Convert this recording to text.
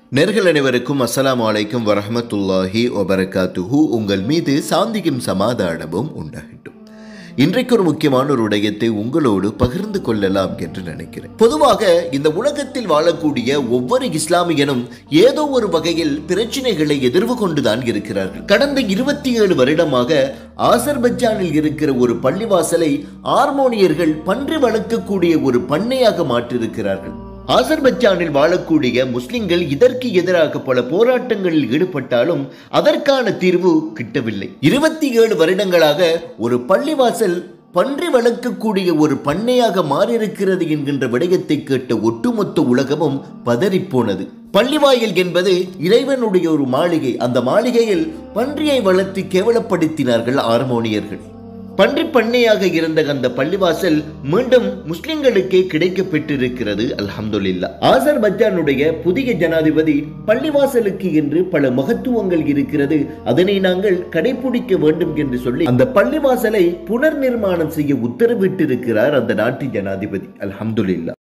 நேர்கள் அனைவருக்கும் அஸ்ஸலாமு அலைக்கும் வரஹமத்துல்லாஹி வபரகாத்துஹு உங்கள் மீது சாந்தியும் சமாதானமும் உண்டாகட்டும் இன்றைக்கு ஒரு முக்கியமான ஒரு விடயத்தை உங்களோடு பகிர்ந்து கொள்ளலாம் என்று நினைக்கிறேன் பொதுவாக இந்த உலகத்தில் வாழக்கூடிய ஒவ்வொரு இஸ்லாமியனும் ஏதோ ஒரு வகையில் பிரச்சனைகளை எதிர்வு கொண்டுதான் இருக்கிறார்கள் கடந்த இருபத்தி ஏழு வருடமாக ஆசர்பஜானில் இருக்கிற ஒரு பள்ளிவாசலை ஆர்மோனியர்கள் பன்றி வளர்க்கக்கூடிய ஒரு பண்ணையாக மாற்றியிருக்கிறார்கள் ஆசர்பஜானில் வாழக்கூடிய முஸ்லிம்கள் இதற்கு எதிராக பல போராட்டங்களில் ஈடுபட்டாலும் அதற்கான தீர்வு கிட்டவில்லை இருபத்தி ஏழு வருடங்களாக ஒரு பள்ளிவாசல் பன்றி வளர்க்கக்கூடிய ஒரு பண்ணையாக மாறியிருக்கிறது என்கின்ற விடயத்தை கேட்ட ஒட்டுமொத்த உலகமும் பதறிப்போனது பள்ளிவாயில் என்பது இறைவனுடைய ஒரு மாளிகை அந்த மாளிகையில் பன்றியை வளர்த்து கேவலப்படுத்தினார்கள் ஆர்மோனியர்கள் பன்றி பண்ணையாக இருந்த அந்த பள்ளிவாசல் மீண்டும் முஸ்லிம்களுக்கே கிடைக்க பெற்றிருக்கிறது அல்ஹம்துலில்லா ஆசர்பஜானுடைய புதிய ஜனாதிபதி பள்ளிவாசலுக்கு என்று பல மகத்துவங்கள் இருக்கிறது அதனை நாங்கள் கடைபிடிக்க வேண்டும் என்று சொல்லி அந்த பள்ளிவாசலை புனர் நிர்மாணம் செய்ய உத்தரவிட்டிருக்கிறார் அந்த நாட்டு ஜனாதிபதி அல்ஹம்துலில்லா